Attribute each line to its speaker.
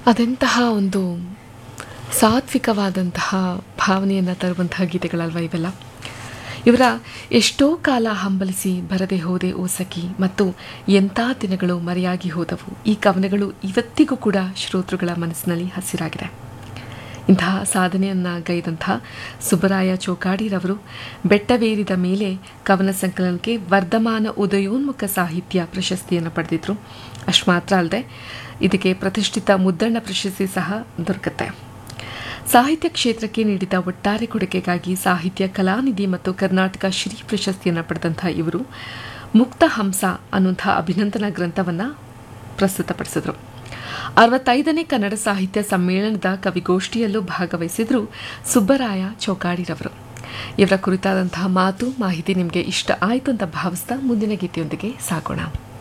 Speaker 1: ಅದೆಂತಹ ಒಂದು ಸಾತ್ವಿಕವಾದಂತಹ ಭಾವನೆಯನ್ನು ತರುವಂತಹ ಗೀತೆಗಳಲ್ವ ಇವೆಲ್ಲ ಇವರ ಎಷ್ಟೋ ಕಾಲ ಹಂಬಲಿಸಿ ಬರದೆ ಹೋದೆ ಓ ಸಖಿ ಮತ್ತು ಎಂಥ ದಿನಗಳು ಮರೆಯಾಗಿ ಹೋದವು ಈ ಕವನಗಳು ಇವತ್ತಿಗೂ ಕೂಡ ಶ್ರೋತೃಗಳ ಮನಸ್ಸಿನಲ್ಲಿ ಹಸಿರಾಗಿದೆ ಇಂತಹ ಸಾಧನೆಯನ್ನು ಗೈದಂತಹ ಸುಬ್ಬರಾಯ ಚೋಕಾಡಿರವರು ಬೆಟ್ಟವೇರಿದ ಮೇಲೆ ಕವನ ಸಂಕಲನಕ್ಕೆ ವರ್ಧಮಾನ ಉದಯೋನ್ಮುಖ ಸಾಹಿತ್ಯ ಪ್ರಶಸ್ತಿಯನ್ನು ಪಡೆದಿದ್ರು ಅಷ್ಟು ಮಾತ್ರ ಅಲ್ಲದೆ ಇದಕ್ಕೆ ಪ್ರತಿಷ್ಠಿತ ಮುದ್ದಣ್ಣ ಪ್ರಶಸ್ತಿ ಸಹ ದೊರಕುತ್ತೆ ಸಾಹಿತ್ಯ ಕ್ಷೇತ್ರಕ್ಕೆ ನೀಡಿದ ಒಟ್ಟಾರೆ ಕೊಡುಗೆಗಾಗಿ ಸಾಹಿತ್ಯ ಕಲಾನಿಧಿ ಮತ್ತು ಕರ್ನಾಟಕ ಶ್ರೀ ಪ್ರಶಸ್ತಿಯನ್ನು ಪಡೆದಂತಹ ಇವರು ಮುಕ್ತ ಹಂಸ ಅನ್ನುವಂಥ ಅಭಿನಂದನಾ ಗ್ರಂಥವನ್ನು ಪ್ರಸ್ತುತಪಡಿಸಿದರು ಅರವತ್ತೈದನೇ ಕನ್ನಡ ಸಾಹಿತ್ಯ ಸಮ್ಮೇಳನದ ಕವಿಗೋಷ್ಠಿಯಲ್ಲೂ ಭಾಗವಹಿಸಿದ್ರು ಸುಬ್ಬರಾಯ ಚೌಕಾಡಿರವರು ಇವರ ಕುರಿತಾದಂತಹ ಮಾತು ಮಾಹಿತಿ ನಿಮಗೆ ಇಷ್ಟ ಆಯಿತು ಅಂತ ಭಾವಿಸ್ತಾ ಮುಂದಿನ ಗೀತೆಯೊಂದಿಗೆ ಸಾಗೋಣ